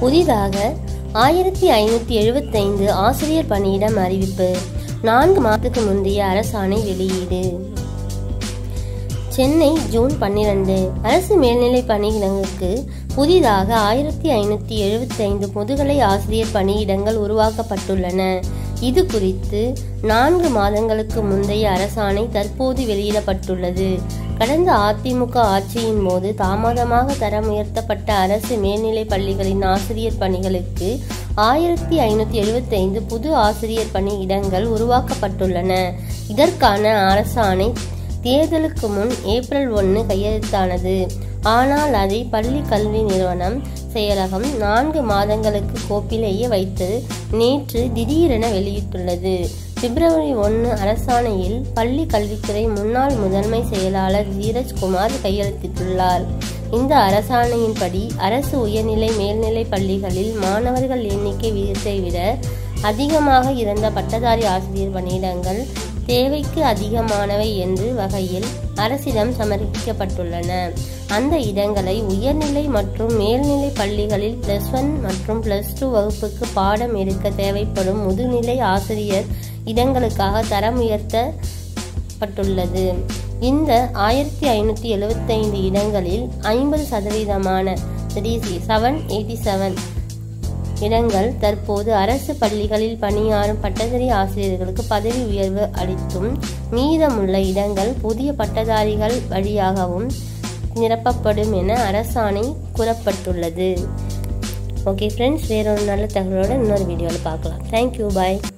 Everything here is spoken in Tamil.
புதிதாக ஆயிரத்தி ஐநூற்றி எழுபத்தைந்து ஆசிரியர் பணியிடம் அறிவிப்பு நான்கு மாதத்துக்கு முந்தைய அரசாணை வெளியீடு சென்னை ஜூன் பன்னிரண்டு அரசு மேல்நிலை பணியிடங்களுக்கு புதிதாக ஆயிரத்தி ஐநூற்றி எழுபத்தைந்து முதுகலை ஆசிரியர் பணியிடங்கள் உருவாக்கப்பட்டுள்ளன இது குறித்து நான்கு மாதங்களுக்கு முந்தைய அரசாணை தற்போது வெளியிடப்பட்டுள்ளது கடந்த அதிமுக ஆட்சியின் போது தாமதமாக தரம் உயர்த்தப்பட்ட அரசு மேல்நிலை பள்ளிகளின் ஆசிரியர் பணிகளுக்கு ஆயிரத்தி ஐநூற்றி எழுபத்தைந்து புது ஆசிரியர் பணி இடங்கள் உருவாக்கப்பட்டுள்ளன இதற்கான அரசாணை தேர்தலுக்கு முன் ஏப்ரல் ஒன்று கையெழுத்தானது ஆனால் அதை பள்ளி கல்வி நிறுவனம் செயலகம் நான்கு மாதங்களுக்கு கோப்பிலேயே வைத்து நேற்று திடீரென வெளியிட்டுள்ளது பிப்ரவரி ஒன்று அரசாணையில் பள்ளி கல்வித்துறை முன்னாள் முதன்மை செயலாளர் தீரஜ்குமார் கையெழுத்திட்டுள்ளார் இந்த அரசாணையின்படி அரசு உயர்நிலை மேல்நிலை பள்ளிகளில் மாணவர்கள் எண்ணிக்கை விகிதத்தை விட அதிகமாக இருந்த பட்டதாரி ஆசிரியர் பணியிடங்கள் தேவைக்கு அதிகமானவை என்று வகையில் அரசிடம் சமர்ப்பிக்கப்பட்டுள்ளன அந்த இடங்களை உயர்நிலை மற்றும் மேல்நிலை பள்ளிகளில் பிளஸ் ஒன் மற்றும் பிளஸ் டூ வகுப்புக்கு பாடம் எடுக்க தேவைப்படும் முதுநிலை ஆசிரியர் இடங்களுக்காக தரம் உயர்த்தப்பட்டுள்ளது இந்த ஆயிரத்தி ஐநூற்றி எழுபத்தைந்து இடங்களில் ஐம்பது சதவீதமான செவன் எயிட்டி செவன் இடங்கள் தற்போது அரசு பள்ளிகளில் பணியாற்றும் பட்டதாரி ஆசிரியர்களுக்கு பதவி உயர்வு அளித்தும் மீதமுள்ள இடங்கள் புதிய பட்டதாரிகள் வழியாகவும் நிரப்பப்படும் என அரசாணை கூறப்பட்டுள்ளது ஓகே ஃப்ரெண்ட்ஸ் வேறொரு நல்ல தகவலோட இன்னொரு வீடியோவில் பார்க்கலாம் தேங்க்யூ பாய்